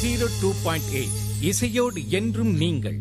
Zero two point eight இசையோடு என்றும் நீங்கள்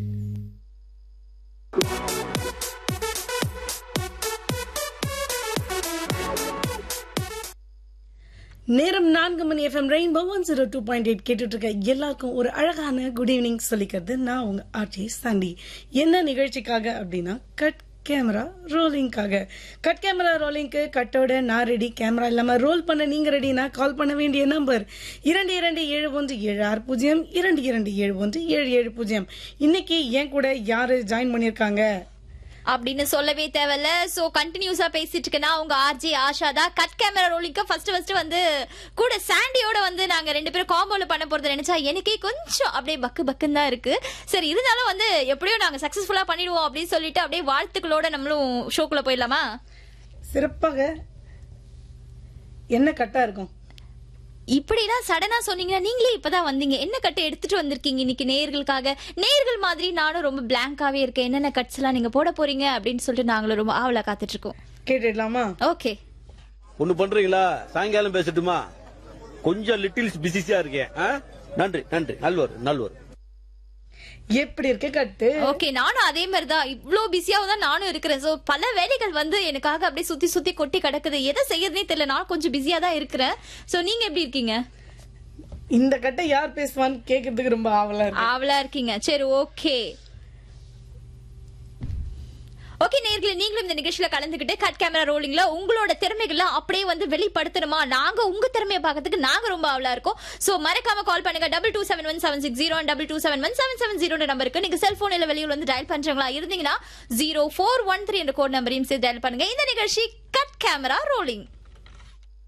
நேரம் நான்கு மணி FM rainbow one zero two point eight கேட்டுட்டு இருக்க எல்லாருக்கும் ஒரு அழகான குட் ஈவினிங் சொல்லிக்கிறது நான் உங்க ஆர்ஜி சண்டி என்ன நிகழ்ச்சிக்காக அப்படின்னா கட் கேமரா ரோலிங்காக கட் கேமரா ரோலிங்க்கு கட்டோட நான் ரெடி கேமரா இல்லாம ரோல் பண்ண நீங்க ரெடினா கால் பண்ண வேண்டிய நம்பர் இரண்டு இரண்டு ஏழு ஒன்று ஏழு ஆறு பூஜ்ஜியம் இரண்டு இரண்டு ஏழு ஒன்று ஏழு ஏழு பூஜ்ஜியம் இன்னைக்கு என் கூட யாரு ஜாயின் பண்ணிருக்காங்க அப்படின்னு சொல்லவே தேவையில்ல சோ கண்டினியூஸா பேசிட்டு இருக்கேன்னா உங்க ஆர்ஜி ஆஷா தான் கட் கேமரா ரோலிங்க ஃபர்ஸ்ட் ஃபர்ஸ்ட் வந்து கூட சாண்டியோட வந்து நாங்க ரெண்டு பேரும் காம்போல பண்ண போறது நினைச்சா எனக்கே கொஞ்சம் அப்படியே பக்கு பக்குன்னு தான் இருக்கு சரி இருந்தாலும் வந்து எப்படியோ நாங்க சக்சஸ்ஃபுல்லா பண்ணிடுவோம் அப்படின்னு சொல்லிட்டு அப்படியே வாழ்த்துக்களோட நம்மளும் ஷோக்குள்ள போயிடலாமா சிறப்பாக என்ன கட்டா இருக்கும் இப்படிலாம் சடனா சொன்னீங்கன்னா நீங்களே இப்பதான் வந்தீங்க என்ன கட்டு எடுத்துட்டு வந்திருக்கீங்க இன்னைக்கு நேயர்களுக்காக நேயர்கள் மாதிரி நானும் ரொம்ப பிளாங்காவே இருக்கேன் என்னென்ன கட்ஸ் எல்லாம் நீங்க போட போறீங்க அப்படின்னு சொல்லிட்டு நாங்களும் ரொம்ப ஆவலா காத்துட்டு இருக்கோம் கேட்டுடலாமா ஓகே ஒண்ணு பண்றீங்களா சாயங்காலம் பேசட்டுமா கொஞ்சம் லிட்டில்ஸ் பிசிசியா இருக்கேன் ஆ? நன்றி நன்றி நல்வர் நல்வர் எப்படி இருக்கு கட்டு ஓகே நானும் அதே மாதிரி தான் இவ்ளோ பிஸியாவும் தான் நானும் இருக்கிறேன் சோ பல வேலைகள் வந்து எனக்காக அப்படியே சுத்தி சுத்தி கொட்டி கிடக்குது எதை செய்யறதே தெரியல நான் கொஞ்சம் பிஸியா தான் இருக்கிறேன் சோ நீங்க எப்படி இருக்கீங்க இந்த கட்டை யார் பேசுவான்னு கேக்குறதுக்கு ரொம்ப ஆவலா இருக்கு ஆவலா இருக்கீங்க சரி ஓகே ஓகே நேர்களே நீங்களும் இந்த நிகழ்ச்சியில கலந்துக்கிட்டு கட் கேமரா ரோலிங்ல உங்களோட திறமைகளை அப்படியே வந்து வெளிப்படுத்தணுமா நாங்க உங்க திறமையை பார்க்கறதுக்கு நாங்க ரொம்ப ஆவலா இருக்கோம் சோ மறக்காம கால் பண்ணுங்க double two seven one seven six zero double two seven one seven seven zero நம்பருக்கு நீங்க செல்போன் இல்ல வெளியூர் வந்து டயல் பண்றவங்களா இருந்தீங்கன்னா ஜீரோ ஃபோர் ஒன் த்ரீ என்ற கோட் நம்பரையும் சேர்த்து டயல் பண்ணுங்க இந்த நிகழ்ச்சி கட் கேமரா ரோலிங்